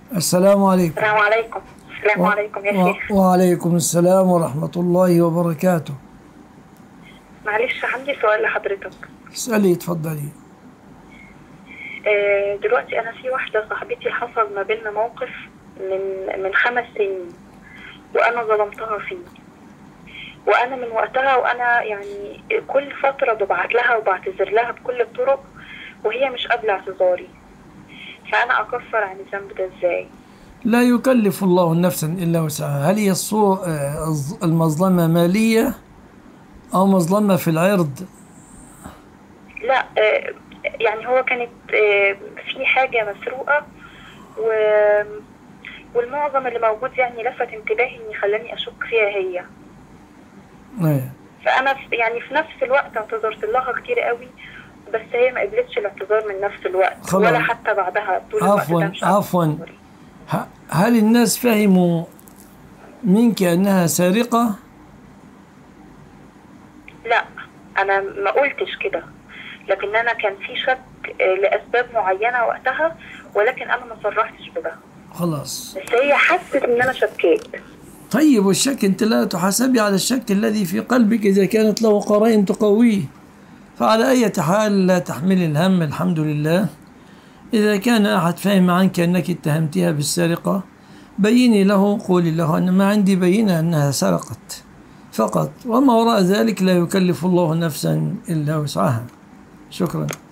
السلام عليكم السلام عليكم السلام و- عليكم يا و- شيخ وعليكم السلام ورحمة الله وبركاته معلش عندي سؤال لحضرتك اسألي تفضلي آه، دلوقتي انا في واحده صاحبتي حصل ما بيننا موقف من من خمس سنين وانا ظلمتها فيه وانا من وقتها وانا يعني كل فتره ببعت لها وبعتذر لها بكل الطرق وهي مش قابله اعتذاري فانا اكفر عن الذنب ده ازاي لا يكلف الله نفسا إلا وسعها هل هي الصو- آه، الظ- المظلمة مالية أو مظلمة في العرض لا آه، يعني هو كانت آه، في حاجة مسروقة و والمعظم اللي موجود يعني لفت انتباهي ان خلاني اشك فيها هي إيه. فانا في يعني في نفس الوقت اعتذرت لها كتير قوي بس هي ما قبلتش الاعتذار من نفس الوقت خلاص. ولا حتى بعدها طول الوقت عفواً، ده مش عارفة عفواً. اعتذري. ه- هل الناس فهموا منك أنها سارقة لا انا ما قلتش كده لكن انا كان في شك آه، لاسباب معينه وقتها ولكن انا ما صرحتش بده خلاص بس هي حست ان انا شكيت طيب والشك أنت لا تحاسبي على الشك الذي في قلبك إذا كانت له قرائن تقويه فعلى أي حال لا تحملي الهم الحمد لله إذا كان أحد فهم عنك أنك اتهمتها بالسرقة بيني له قولي له أن ما عندي بينة أنها سرقت فقط وما وراء ذلك لا يكلف الله نفسا إلا وسعها شكرا